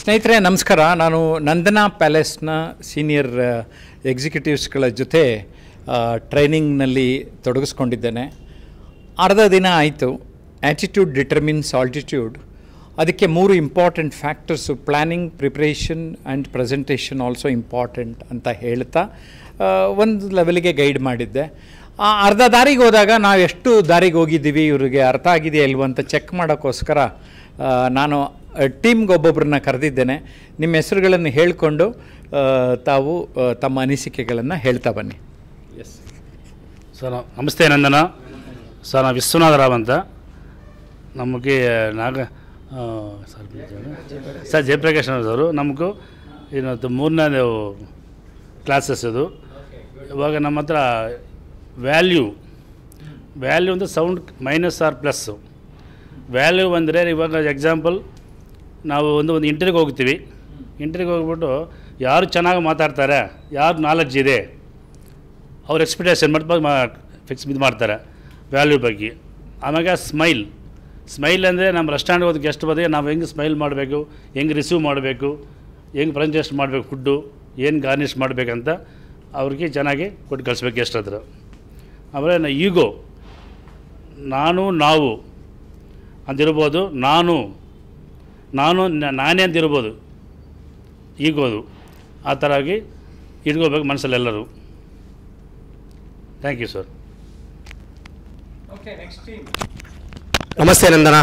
ಸ್ನೇಹಿತರೆ ನಮಸ್ಕಾರ ನಾನು ನಂದನಾ ಪ್ಯಾಲೇಸ್ನ ಸೀನಿಯರ್ ಎಕ್ಸಿಕ್ಯೂಟಿವ್ಸ್ಗಳ ಜೊತೆ ಟ್ರೈನಿಂಗ್ನಲ್ಲಿ ತೊಡಗಿಸ್ಕೊಂಡಿದ್ದೇನೆ ಅರ್ಧ ದಿನ ಆಯಿತು ಆ್ಯಟಿಟ್ಯೂಡ್ ಡಿಟರ್ಮಿನ್ಸ್ ಆಲ್ಟಿಟ್ಯೂಡ್ ಅದಕ್ಕೆ ಮೂರು important factors planning preparation and presentation also important ಅಂತ ಹೇಳ್ತಾ ಆ, ಒಂದು ಲೆವೆಲ್ಗೆ ಗೈಡ್ ಮಾಡಿದ್ದೆ ಆ ಅರ್ಧ ದಾರಿಗೆ ಹೋದಾಗ ನಾವು ಎಷ್ಟು ದಾರಿಗೆ ಹೋಗಿದ್ದೀವಿ ಇವ್ರಿಗೆ ಅರ್ಥ ಆಗಿದೆಯಾ ಇಲ್ವೋ ಅಂತ ಚೆಕ್ ಮಾಡೋಕ್ಕೋಸ್ಕರ ಆ, ನಾನು ಟೀಮ್ಗೆ ಒಬ್ಬೊಬ್ಬರನ್ನ ಕರೆದಿದ್ದೇನೆ ನಿಮ್ಮ ಹೆಸರುಗಳನ್ನು ಹೇಳಿಕೊಂಡು ತಾವು ಆ, ತಮ್ಮ ಅನಿಸಿಕೆಗಳನ್ನು ಹೇಳ್ತಾ ಬನ್ನಿ ಎಸ್ ಸರ್ ನಾ- ನಮಸ್ತೆ ನಂದನ ಸರ್ ನಾವು ವಿಶ್ವನಾಥ ರಾವ್ ಅಂತ ನಮಗೆ ನಾಗ ಆ, ಸರ್ ಸರ್ ಜಯಪ್ರಕಾಶ್ ಅವರು ನಮಗೂ ಇನ್ನೊಂದು ಮೂರನೇ ಕ್ಲಾಸಸ್ ಇದು ಇವಾಗ ನಮ್ಮ ಹತ್ರ ವ್ಯಾಲ್ಯೂ ವ್ಯಾಲ್ಯೂ ಅಂದರೆ sound minus or plus value ಅಂದರೆ ಇವಾಗ ಎಕ್ಸಾಂಪಲ್ ನಾವು ಒಂದು ಒಂದು ಇಂಟರ್ವ್ಯೂಗೆ ಹೋಗ್ತೀವಿ ಇಂಟರ್ವ್ಯೂಗೆ ಹೋಗ್ಬಿಟ್ಟು ಯಾರು ಚೆನ್ನಾಗಿ ಮಾತಾಡ್ತಾರೆ ಯಾರು ನಾಲೆಡ್ಜ್ ಇದೆ ಅವ್ರ ಎಕ್ಸ್ಪೆಕ್ಟೇಷನ್ ಮಾಡಿ ಫಿಕ್ಸ್ ಇದು ಮಾಡ್ತಾರೆ ವ್ಯಾಲ್ಯೂ ಬಗ್ಗೆ ಆಮ್ಯಾಗ ಸ್ಮೈಲ್ ಸ್ಮೈಲ್ ಅಂದರೆ ನಮ್ಮ ರೆಸ್ಟೋರೆಂಟ್ಗೆ ಹೋದ ಗೆಸ್ಟ್ ಬಂದರೆ ನಾವು ಹೆಂಗೆ ಸ್ಮೈಲ್ ಮಾಡಬೇಕು ಹೆಂಗೆ ರಿಸೀವ್ ಮಾಡಬೇಕು ಹೆಂಗೆ ಪ್ರೆಸೆಂಟೇಷನ್ ಮಾಡಬೇಕು ಫುಡ್ಡು ಏನು ಗಾರ್ನಿಷ್ ಮಾಡಬೇಕಂತ ಅವ್ರಿಗೆ ಚೆನ್ನಾಗಿ ಕೊಟ್ಟು ಕಳಿಸ್ಬೇಕು ಗೆಸ್ಟ್ ಹತ್ರ ಆಮೇಲೆ ಈಗೋ ನಾನು ನಾವು ಅಂತಿರ್ಬೋದು ನಾನು ನಾನು ನ- ನಾನೇ ಅಂತಿರ್ಬೋದು ಈಗೋದು ಆ ಥರ ಆಗಿ ಇಟ್ಕೋಬೇಕು ಮನಸ್ಸಲ್ಲೆಲ್ಲರೂ thank you sir okay next team ನಮಸ್ತೆ ನಂದನ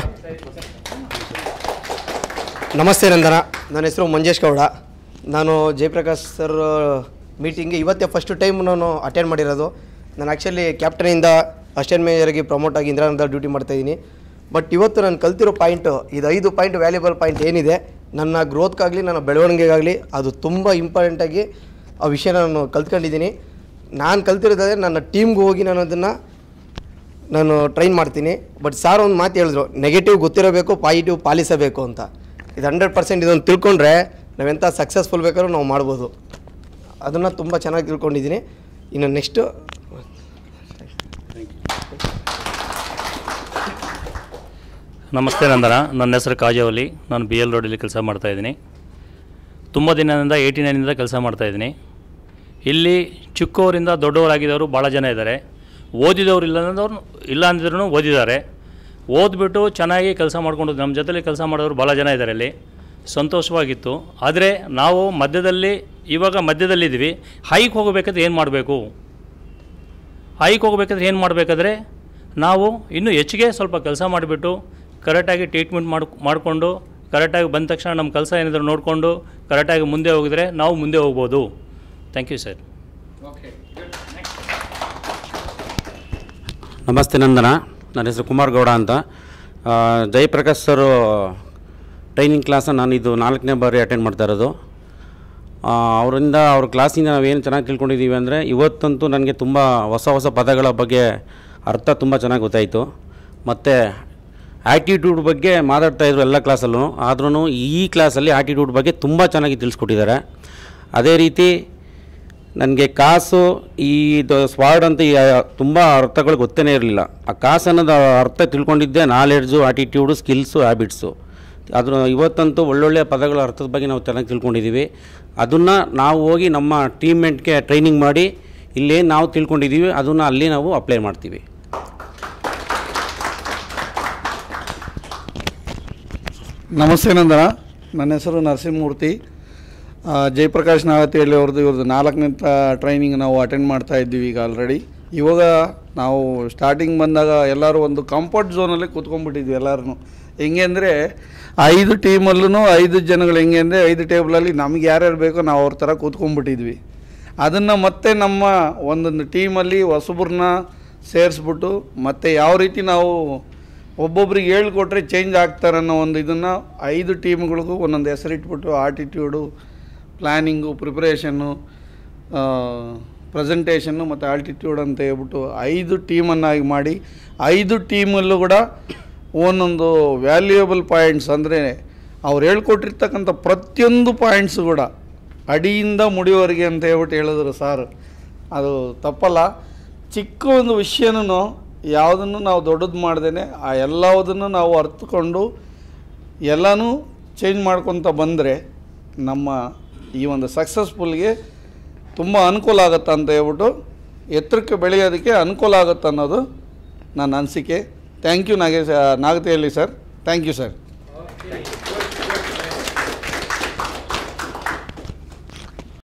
ನಮಸ್ತೆ ನಂದನ ನನ್ನ ಹೆಸರು ಮಂಜೇಶ್ ಗೌಡ ನಾನು ಜಯಪ್ರಕಾಶ್ ಸರ್ ಮೀಟಿಂಗ್ಗೆ ಇವತ್ತೇ ಫಸ್ಟ್ ಟೈಮ್ ನಾನು ಅಟೆಂಡ್ ಮಾಡಿರೋದು ನಾನು ಆ್ಯಕ್ಚುಲಿ ಕ್ಯಾಪ್ಟನಿಂದ ಅಸಿಸ್ಟೆಂಟ್ ಮೇಜರ್ಗೆ ಪ್ರಮೋಟ್ ಆಗಿ ಇಂದಿರಾನಂದ ಡ್ಯೂಟಿ ಮಾಡ್ತಾಯಿದ್ದೀನಿ ಬಟ್ ಇವತ್ತು ನಾನು ಕಲ್ತಿರೋ ಪಾಯಿಂಟು ಇದು ಐದು ಪಾಯಿಂಟ್ ವ್ಯಾಲ್ಯೂಬಲ್ ಪಾಯಿಂಟ್ ಏನಿದೆ ನನ್ನ ಗ್ರೋತ್ಗಾಗಲಿ ನನ್ನ ಬೆಳವಣಿಗೆಗಾಗಲಿ ಅದು ತುಂಬ ಇಂಪಾರ್ಟೆಂಟಾಗಿ ಆ ವಿಷಯನ ನಾನು ಕಲ್ತ್ಕೊಂಡಿದ್ದೀನಿ ನಾನು ಕಲ್ತಿರೋದಾದ್ರೆ ನನ್ನ ಟೀಮ್ಗೆ ಹೋಗಿ ನಾನು ಅದನ್ನು ನಾನು ಟ್ರೈನ್ ಮಾಡ್ತೀನಿ ಬಟ್ ಸಾರ್ ಒಂದು ಮಾತು ಹೇಳಿದ್ರು ನೆಗೆಟಿವ್ ಗೊತ್ತಿರಬೇಕು ಪಾಸಿಟಿವ್ ಪಾಲಿಸಬೇಕು ಅಂತ ಇದು ಹಂಡ್ರೆಡ್ ಪರ್ಸೆಂಟ್ ಇದನ್ನು ತಿಳ್ಕೊಂಡ್ರೆ ನಾವೆಂಥ ಸಕ್ಸಸ್ಫುಲ್ ಬೇಕಾದ್ರೂ ನಾವು ಮಾಡ್ಬೋದು ಅದನ್ನು ತುಂಬ ಚೆನ್ನಾಗಿ ತಿಳ್ಕೊಂಡಿದ್ದೀನಿ ಇನ್ನು ನೆಕ್ಸ್ಟು ನಮಸ್ತೆ ನಂದನ ನನ್ನ ಹೆಸರು ಕಾಜವಲ್ಲಿ ನಾನು ಬಿ ಎಲ್ ರೋಡಲ್ಲಿ ಕೆಲಸ ಮಾಡ್ತಾಯಿದ್ದೀನಿ ತುಂಬ ದಿನದಿಂದ ಏಯ್ಟಿ ನೈನಿಂದ ಕೆಲಸ ಮಾಡ್ತಾಯಿದ್ದೀನಿ ಇಲ್ಲಿ ಚಿಕ್ಕವರಿಂದ ದೊಡ್ಡವರಾಗಿದ್ದವರು ಭಾಳ ಜನ ಇದ್ದಾರೆ ಓದಿದವರು ಇಲ್ಲ ಅಂದವ್ರು ಇಲ್ಲ ಅಂದಿದ್ರು ಓದಿದ್ದಾರೆ ಓದ್ಬಿಟ್ಟು ಚೆನ್ನಾಗಿ ಕೆಲಸ ಮಾಡ್ಕೊಂಡು ನಮ್ಮ ಜೊತೆಲಿ ಕೆಲಸ ಮಾಡೋರು ಭಾಳ ಜನ ಇದ್ದಾರೆ ಇಲ್ಲಿ ಸಂತೋಷವಾಗಿತ್ತು ಆದರೆ ನಾವು ಮಧ್ಯದಲ್ಲಿ ಇವಾಗ ಮಧ್ಯದಲ್ಲಿದ್ದೀವಿ ಹೈಕ್ ಹೋಗಬೇಕಾದ್ರೆ ಏನು ಮಾಡಬೇಕು ಹೈಕ್ ಹೋಗ್ಬೇಕಾದ್ರೆ ಏನು ಮಾಡಬೇಕಾದ್ರೆ ನಾವು ಇನ್ನೂ ಹೆಚ್ಚಿಗೆ ಸ್ವಲ್ಪ ಕೆಲಸ ಮಾಡಿಬಿಟ್ಟು ಕರೆಕ್ಟಾಗಿ ಟ್ರೀಟ್ಮೆಂಟ್ ಮಾಡಿ ಮಾಡಿಕೊಂಡು ಕರೆಕ್ಟಾಗಿ ಬಂದ ತಕ್ಷಣ ನಮ್ಮ ಕೆಲಸ ಏನಿದ್ರು ನೋಡಿಕೊಂಡು ಕರೆಕ್ಟಾಗಿ ಮುಂದೆ ಹೋಗಿದ್ರೆ ನಾವು ಮುಂದೆ ಹೋಗ್ಬೋದು thank you sir okay good next ನಮಸ್ತೆ ನಂದನ ನನ್ನ ಹೆಸರು ಕುಮಾರ್ ಗೌಡ ಅಂತ ಆ, ಜಯಪ್ರಕಾಶ್ ಸರು ಟ್ರೈನಿಂಗ್ ಕ್ಲಾಸನ್ನು ನಾನು ಇದು ನಾಲ್ಕನೇ ಬಾರಿ ಅಟೆಂಡ್ ಮಾಡ್ತಾ ಇರೋದು ಆ, ಅವರಿಂದ ಅವ್ರ ಕ್ಲಾಸಿಂದ ನಾವೇನು ಚೆನ್ನಾಗಿ ತಿಳ್ಕೊಂಡಿದ್ದೀವಿ ಅಂದರೆ ಇವತ್ತಂತೂ ನನಗೆ ತುಂಬ ಹೊಸ ಹೊಸ ಪದಗಳ ಬಗ್ಗೆ ಅರ್ಥ ತುಂಬ ಚೆನ್ನಾಗಿ ಗೊತ್ತಾಯಿತು ಮತ್ತು ಆ್ಯಟಿಟ್ಯೂಡ್ ಬಗ್ಗೆ ಮಾತಾಡ್ತಾಯಿದ್ರು ಎಲ್ಲ ಕ್ಲಾಸಲ್ಲೂ ಆದ್ರೂ ಈ ಕ್ಲಾಸಲ್ಲಿ ಆ್ಯಟಿಟ್ಯೂಡ್ ಬಗ್ಗೆ ತುಂಬ ಚೆನ್ನಾಗಿ ತಿಳಿಸ್ಕೊಟ್ಟಿದ್ದಾರೆ ಅದೇ ರೀತಿ ನನಗೆ ಕಾಸು ಈ ಇದು ಸ್ವಾರ್ಡ್ ಅಂತ ತುಂಬ ಅರ್ಥಗಳು ಗೊತ್ತೇ ಇರಲಿಲ್ಲ ಆ ಕಾಸು ಅನ್ನೋದು ಅರ್ಥ ತಿಳ್ಕೊಂಡಿದ್ದೆ ನಾಲೆಡ್ಜು ಆಟಿಟ್ಯೂಡು ಸ್ಕಿಲ್ಸು ಹ್ಯಾಬಿಟ್ಸು ಅದ್ರ ಇವತ್ತಂತೂ ಒಳ್ಳೊಳ್ಳೆ ಪದಗಳ ಅರ್ಥದ ಬಗ್ಗೆ ನಾವು ಚೆನ್ನಾಗಿ ತಿಳ್ಕೊಂಡಿದ್ದೀವಿ ಅದನ್ನು ನಾವು ಹೋಗಿ ನಮ್ಮ ಟೀಮ್ಮೆಂಟ್ಗೆ ಟ್ರೈನಿಂಗ್ ಮಾಡಿ ಇಲ್ಲೇನು ನಾವು ತಿಳ್ಕೊಂಡಿದ್ದೀವಿ ಅದನ್ನು ಅಲ್ಲಿ ನಾವು ಅಪ್ಲೈ ಮಾಡ್ತೀವಿ ನಮಸ್ತೆ ನಂದನ ನನ್ನ ಹೆಸರು ನರಸಿಂಹಮೂರ್ತಿ ಆ, ಜಯಪ್ರಕಾಶ್ ನಾಗತಿ ಹೇಳಿ ಅವ್ರದ್ದು ಇವ್ರದ್ದು ನಾಲ್ಕನೇ ಟ್ರೈನಿಂಗ್ ನಾವು ಅಟೆಂಡ್ ಮಾಡ್ತಾ ಇದ್ದೀವಿ ಈಗ ಆಲ್ರೆಡಿ ಇವಾಗ ನಾವು ಸ್ಟಾರ್ಟಿಂಗ್ ಬಂದಾಗ ಎಲ್ಲರೂ ಒಂದು ಕಂಫರ್ಟ್ ಝೋನಲ್ಲಿ ಕೂತ್ಕೊಂಡ್ಬಿಟ್ಟಿದ್ವಿ ಎಲ್ಲರೂ ಹೆಂಗೆ ಅಂದರೆ ಐದು ಟೀಮಲ್ಲೂ ಐದು ಜನಗಳು ಹೆಂಗೆ ಅಂದರೆ ಐದು ಟೇಬಲಲ್ಲಿ ನಮ್ಗೆ ಯಾರ್ಯಾರು ಬೇಕೋ ನಾವು ಅವ್ರ ಥರ ಕೂತ್ಕೊಂಡ್ಬಿಟ್ಟಿದ್ವಿ ಅದನ್ನು ಮತ್ತೆ ನಮ್ಮ ಒಂದೊಂದು ಟೀಮಲ್ಲಿ ಹೊಸಬ್ರನ್ನ ಸೇರಿಸ್ಬಿಟ್ಟು ಮತ್ತು ಯಾವ ರೀತಿ ನಾವು ಒಬ್ಬೊಬ್ರಿಗೆ ಹೇಳ್ಕೊಟ್ರೆ ಚೇಂಜ್ ಆಗ್ತಾರೆ ಅನ್ನೋ ಒಂದು ಇದನ್ನು ಐದು ಟೀಮ್ಗಳಿಗೂ ಒಂದೊಂದು ಹೆಸರಿಟ್ಬಿಟ್ಟು ಆಟಿಟ್ಯೂಡು ಪ್ಲ್ಯಾನಿಂಗು ಪ್ರಿಪ್ರೇಷನ್ನು ಪ್ರೆಸೆಂಟೇಷನ್ನು ಮತ್ತು ಆಲ್ಟಿಟ್ಯೂಡ್ ಅಂತ ಹೇಳ್ಬಿಟ್ಟು ಐದು ಟೀಮನ್ನಾಗಿ ಮಾಡಿ ಐದು ಟೀಮಲ್ಲೂ ಕೂಡ ಒಂದೊಂದು ವ್ಯಾಲ್ಯೂಯಬಲ್ ಪಾಯಿಂಟ್ಸ್ ಅಂದರೆ ಅವ್ರು ಹೇಳ್ಕೊಟ್ಟಿರ್ತಕ್ಕಂಥ ಪ್ರತಿಯೊಂದು ಪಾಯಿಂಟ್ಸು ಕೂಡ ಅಡಿಯಿಂದ ಮುಡಿಯವರೆಗೆ ಅಂತ ಹೇಳ್ಬಿಟ್ಟು ಹೇಳಿದ್ರು ಸಾರ್ ಅದು ತಪ್ಪಲ್ಲ ಚಿಕ್ಕ ಒಂದು ವಿಷಯನೂ ಯಾವುದನ್ನು ನಾವು ದೊಡ್ಡದು ಮಾಡ್ದೇನೆ ಆ ಎಲ್ಲವುದನ್ನು ನಾವು ಅರ್ಥಕೊಂಡು ಎಲ್ಲನೂ ಚೇಂಜ್ ಮಾಡ್ಕೊತ ಬಂದರೆ ನಮ್ಮ ಈ ಒಂದು ಸಕ್ಸಸ್ಫುಲ್ಗೆ ತುಂಬ ಅನುಕೂಲ ಆಗುತ್ತೆ ಅಂತ ಹೇಳ್ಬಿಟ್ಟು ಎತ್ತರಕ್ಕೆ ಬೆಳೆಯೋದಕ್ಕೆ ಅನುಕೂಲ ಆಗುತ್ತೆ ಅನ್ನೋದು ನನ್ನ ಅನಿಸಿಕೆ thank you Nagesh Nagathihalli sir thank you sir